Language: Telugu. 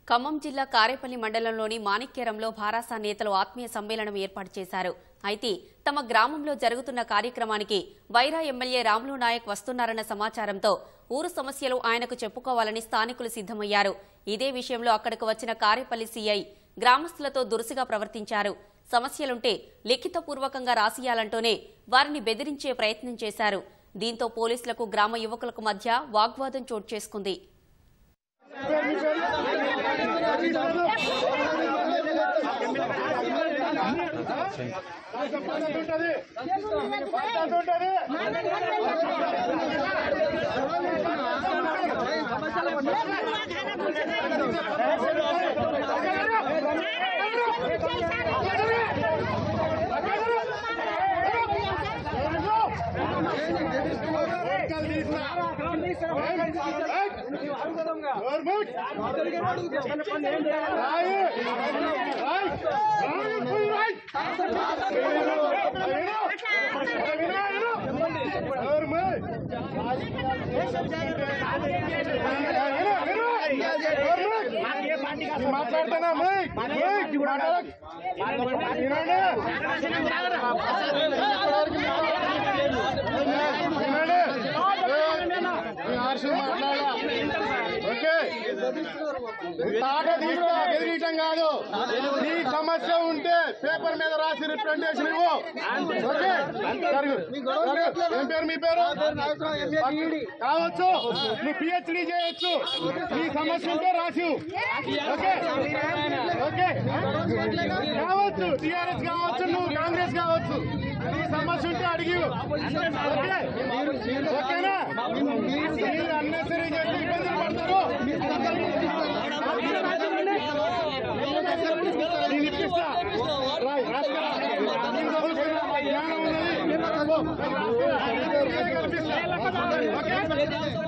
ఖమ్మం జిల్లా కారేపల్లి మండలంలోని మాణిక్యరంలో భారాస నేతలు ఆత్మీయ సమ్మేళనం ఏర్పాటు చేశారు అయితే తమ గ్రామంలో జరుగుతున్న కార్యక్రమానికి వైరా ఎమ్మెల్యే రాములు నాయక్ వస్తున్నారన్న సమాచారంతో ఊరు సమస్యలు ఆయనకు చెప్పుకోవాలని స్థానికులు సిద్దమయ్యారు ఇదే విషయంలో అక్కడకు వచ్చిన కారేపల్లి సీఐ గ్రామస్తులతో దురుసుగా ప్రవర్తించారు సమస్యలుంటే లిఖితపూర్వకంగా రాసియాలంటూనే వారిని బెదిరించే ప్రయత్నం చేశారు దీంతో పోలీసులకు గ్రామ యువకులకు మధ్య వాగ్వాదం చోటు చేసుకుంది మాట్లాడతానా ఓకే తాట తీసుకో బెదిరియటం కాదు నీ సమస్య ఉంటే పేపర్ మీద రాసి రిప్రజెంటేషన్ ఇవ్వు ఓకే జరుగు. జరుగు. ఏం పేరు మీ పేరు కావచ్చు నువ్వు పిహెచ్డి చేయొచ్చు నీ సమస్య ఉంటే రాసి ఇవ్వు. ఓకే ఓకే కావచ్చు టిఆర్ఎస్ కావచ్చు నువ్వు కాంగ్రెస్ కావచ్చు నీ సమస్య ఉంటే అడిగి ఇవ్వు. ఓకే ఓకేనా మీరు అన్నెసరీ చేసి ఇబ్బందులు పడతారు నేను ఇప్పిస్తా రాయ్, రాస్తా. నేను చదువుకున్నా, నాకు జ్ఞానం ఉన్నది. ఓ, రాస్తా. నేను కల్పిస్తా. ఓకే